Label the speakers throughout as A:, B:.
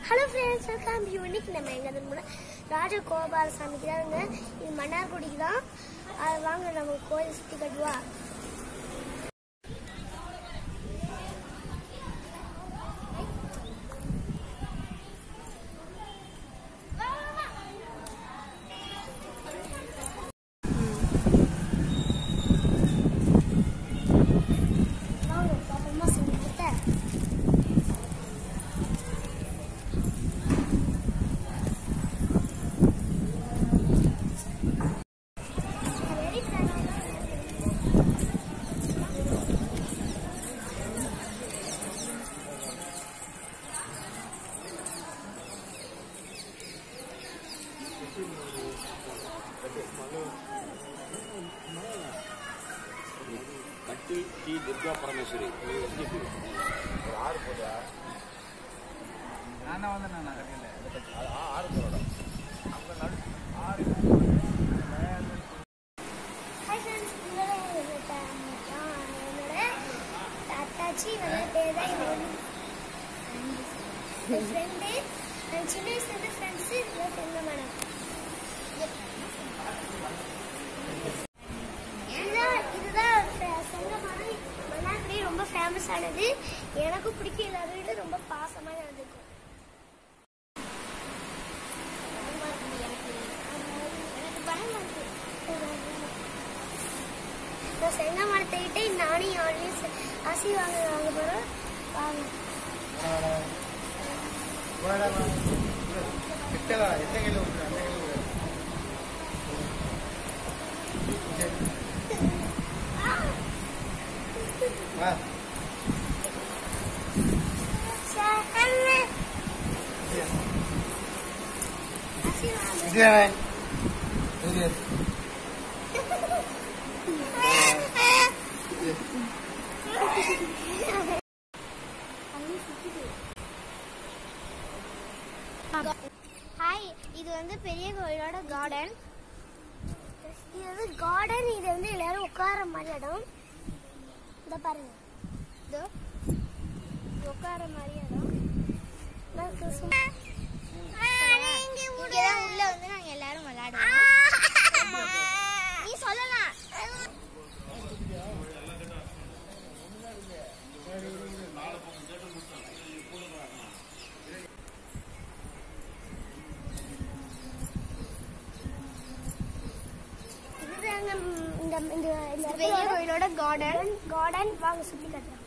A: Hello friends welcome you இன்னைக்கு நம்ம எங்க இருக்கோம்னா ராஜகோபால சாமிக்கு தாங்க இது மன்னார்குடிக்கு தான் அது வாங்க நம்ம கோயில் சுற்றி கட்டுவா வாங்க பாப்போமா செஞ்சு கொடுத்தேன்
B: கட்டி டி துர்கா பரமேஸ்வரி
C: நானா வந்து நான் கடையில்
A: ஹாய் ஃப்ரெண்ட்ஸ் என்னோட அத்தாச்சி வந்து பேர் தான் என்னோட ஃப்ரெண்டு நான் சின்ன வயசுலேருந்து ஃப்ரெண்ட்ஸு இதில் ஃப்ரெண்டு மேடம் இதுதான் இதுதான் செங்கமான மன்னார்குடி ரொம்ப ஃபேமஸ் ஆனது எனக்கும் பிடிக்கும் எல்லாரும் விட ரொம்ப பாசமாக நடந்துக்கும் எனக்கு பயம் வருது. இந்த செங்க மரத்துக்கிட்டே நானும் யானையும் அசி வாங்க வாங்க போகிறோம் வாங்க
C: கிட்டவா எந்த கையில் விட்டு அந்த கையில் விடு வா
A: சகல அசி வாங்க
C: விஜய் விஜய்
A: ஹாய் இது வந்து பெரிய கோயிலோட கார்டன் இது வந்து கார்டன் இது வந்து எல்லாரும் உட்கார மாதிரி இடம் இந்த பாருங்க இதோ இது உட்கார மாதிரி இடம் எனக்கு சும்மா-
D: இங்கதான் உள்ள வந்து நாங்க எல்லாரும் விளையாடுவோம் நீ சொல்லலாம்
A: இதுதாங்க ம், இந்த இந்த இந்த
D: பெரிய கோயிலோட கார்டன்
A: கார்டன் வாங்க சுத்தி காட்டுறேன்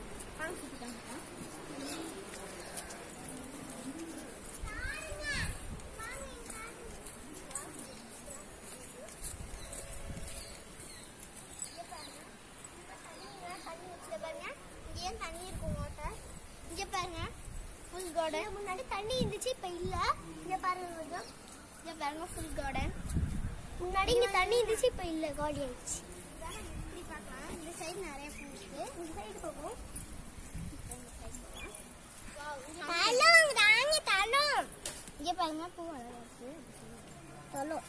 D: இங்கேயும் தண்ணி இருக்கும் வாட்டர் இங்க பாருங்க ஃபுல்
A: இதுக்கு
D: கார்டன்
A: முன்னாடி தண்ணி இருந்துச்சு இப்ப இல்ல இங்க பாருங்க கொஞ்சம்
D: இங்க பாருங்க ஃபுல் கார்டன்
A: முன்னாடி இங்க தண்ணி இருந்துச்சு இப்ப இல்ல காலி ஆயிடுச்சு
D: இப்படி பார்க்கலாம் இந்த சைடு நிறைய பூ இருக்கு
A: இந்த சைடு போகும்
D: தலம் தாங்க தலம் இங்க பாருங்க பூ அழகா இருக்கு
A: தலம்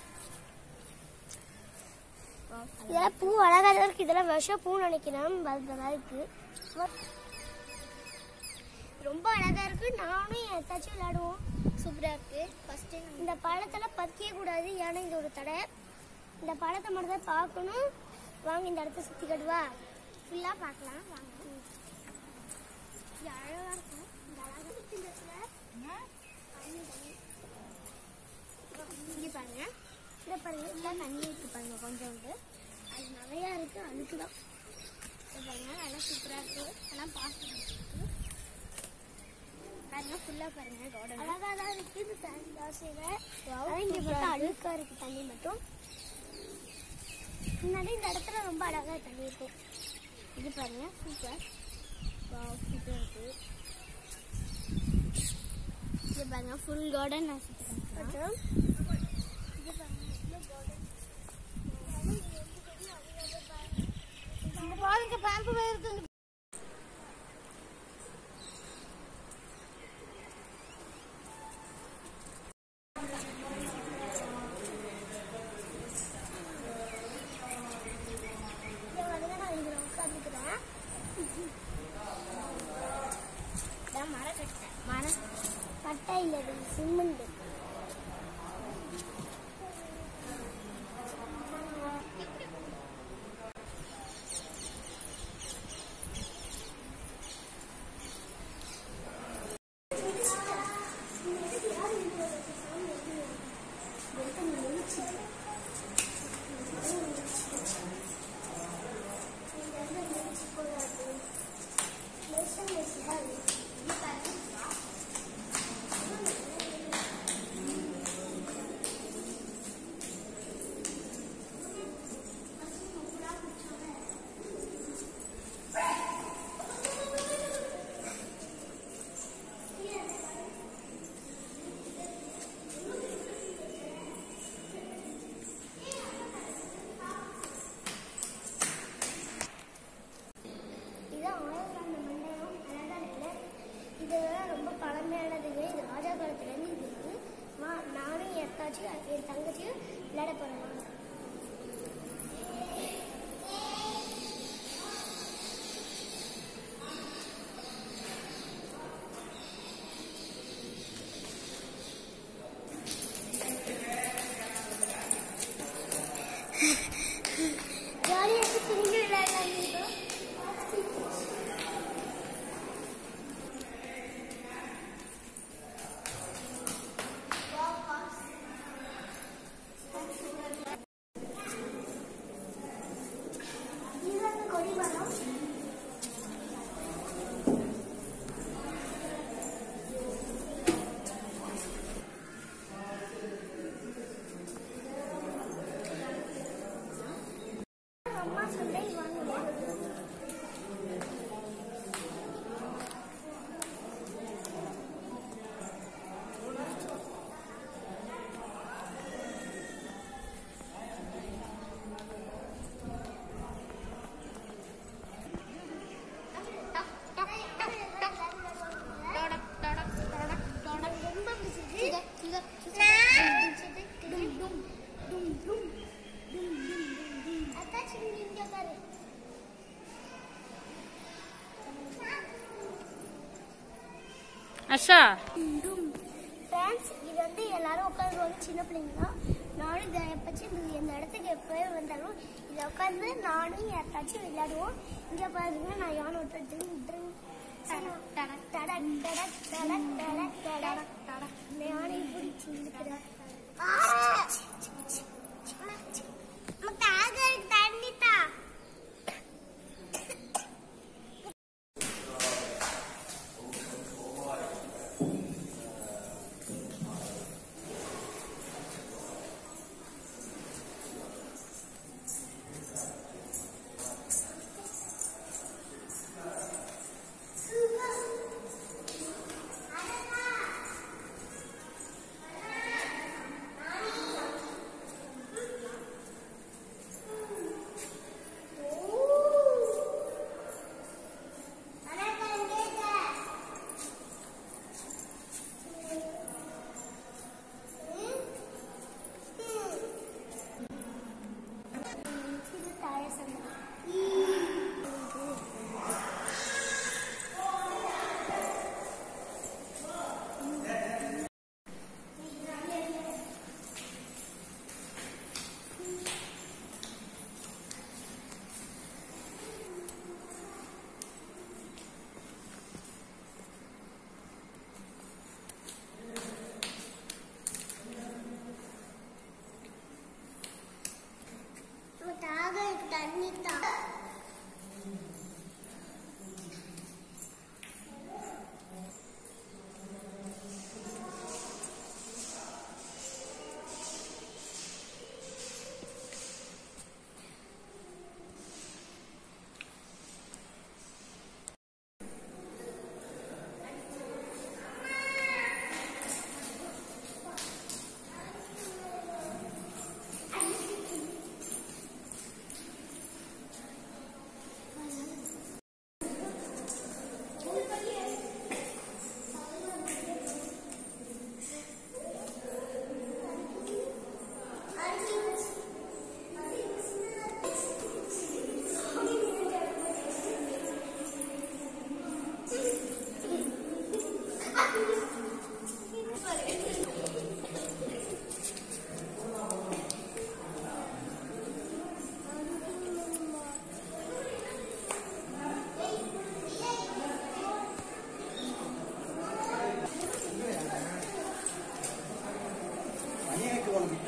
A: இதெல்லாம் பூ அழகா தான் இருக்கு இதெல்லாம் விஷ பூ நினைக்கிறேன் அதெல்லாம் இருக்கு ரொம்ப அழகா இருக்கு நானும் என் தச்சு விளையாடுவோம்
D: சூப்பரா இருக்கு ஃபர்ஸ்ட் டைம்
A: இந்த பழத்தெல்லாம் பறிக்கவே கூடாது ஏன்னா இது ஒரு தடை இந்த பழத்தை மட்டும் தான் பார்க்கணும் வாங்க இந்த இடத்த சுத்தி கட்டுவா
D: ஃபுல்லா பார்க்கலாம் வாங்க
A: இது அழகா இருக்கும் இந்த அழகா இருக்கு இந்த இடத்துல. தண்ணி, தண்ணி.
D: இங்க பாருங்க
A: இதை பாருங்க
D: ஃபுல்லா தண்ணி இருக்கு பாருங்க கொஞ்சோண்டு
A: அது நிறைய இருக்கு அதுக்குதான்
D: இங்க பாருங்க நல்லா சூப்பரா இருக்கு ஆனா பார்க்க பாருங்க ஃபுல்லா பாருங்க கார்டன்
A: அழகா தான் இருக்கு இந்த தண்ணி தாசையில அதான் இங்க மட்டும் அழுக்கா இருக்கு தண்ணி மட்டும் முன்னாடி இந்த இடத்துல ரொம்ப அழகா தண்ணி இருக்கும்
D: இது பாருங்க சூப்பர் வாவ் சூப்பரா இருக்கு இது பாருங்க ஃபுல் கார்டன் நான் சுத்தி காட்டுறேன்.
A: மற்றும்
D: இந்த பாருங்க பாம்பு வருது
A: இங்க வந்து நான் இங்க உட்காந்துக்கிறேன்
D: மரம் கட்டை மரம்
A: கட்டை இல்ல இது சிமெண்ட் இது ஆயிரம் மண்டபம் அழகா இருக்குல்ல இதெல்லாம் ரொம்ப பழமையானதுங்க இது ராஜா காலத்துல இருந்து இது இருக்கு வா- நானும் என் அத்தாச்சியும் என் தங்கச்சியும் விளையாட போறோம் வாங்க. ஜாலியா இருக்கு திரும்பி விளையாடலாம் நீங்க இதுதான் கொடி மரம் அம்மா சண்டை வாங்குவேன் ரொம்ப பிடிச்சிருக்கு டும் டும் டும் டும் டும் டும் டும் டும் அத்தாச்சி இங்க பாரு
E: அஷா
A: ஃப்ரெண்ட்ஸ் இது வந்து எல்லாரும் உட்காந்துருவாங்க சின்ன பிள்ளைங்க தான் நானும் இதை எப்பச்சும் இந்த இந்த இடத்துக்கு எப்போயே வந்தாலும் இதை உட்காந்து நானும் என் அத்தாச்சும் விளையாடுவோம் இங்கே பாருங்க நான் யானை விட்டு ட்ரிங் ட்ரிங் டடக் டடக் டடக் டடக் டடக் டடக் டடக் டடக் இந்த யானையை பிடிச்சி இருக்கிறேன்
D: தண்ணி தான்
A: ஆ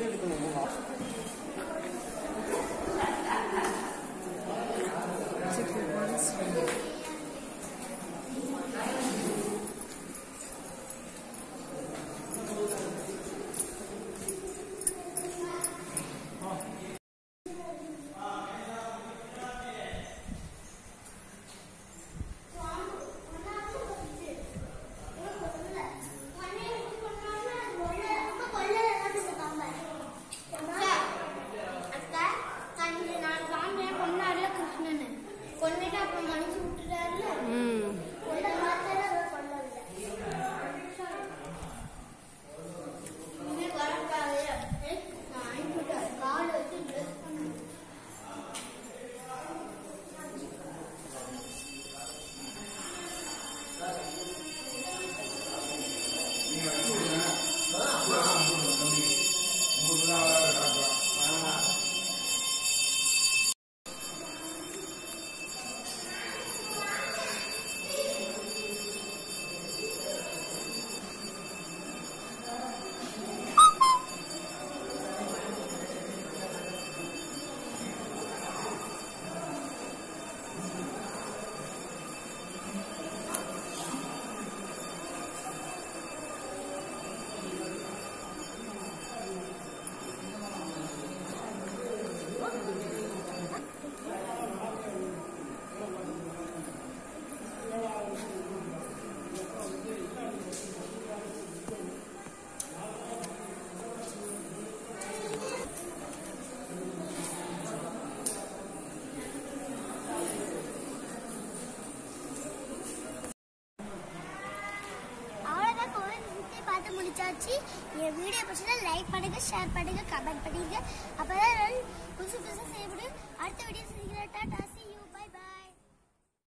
D: கொண்டுட்டு அப்புறம் மனுஷன் விட்டுட்டாருல
A: ம்
D: கொண்ட மாத்திரம் அதை கொல்லவில்லை இனிமே வரக்கூடாது நான் அனுப்பிவிட்டேன் கார்டு வச்சு ட்ரெஸ் பண்ண
A: அவ்வளோதான் கோவில் சுற்றி பார்த்து முடிச்சாச்சு என் வீடியோ பிடிச்சா லைக் பண்ணுங்க ஷேர் பண்ணுங்க கமெண்ட் பண்ணுங்க அப்பதான் புதுசு புதுசாக செய்யப்படும் அடுத்த வீடியோ சந்திக்கிறேன் டாடா see you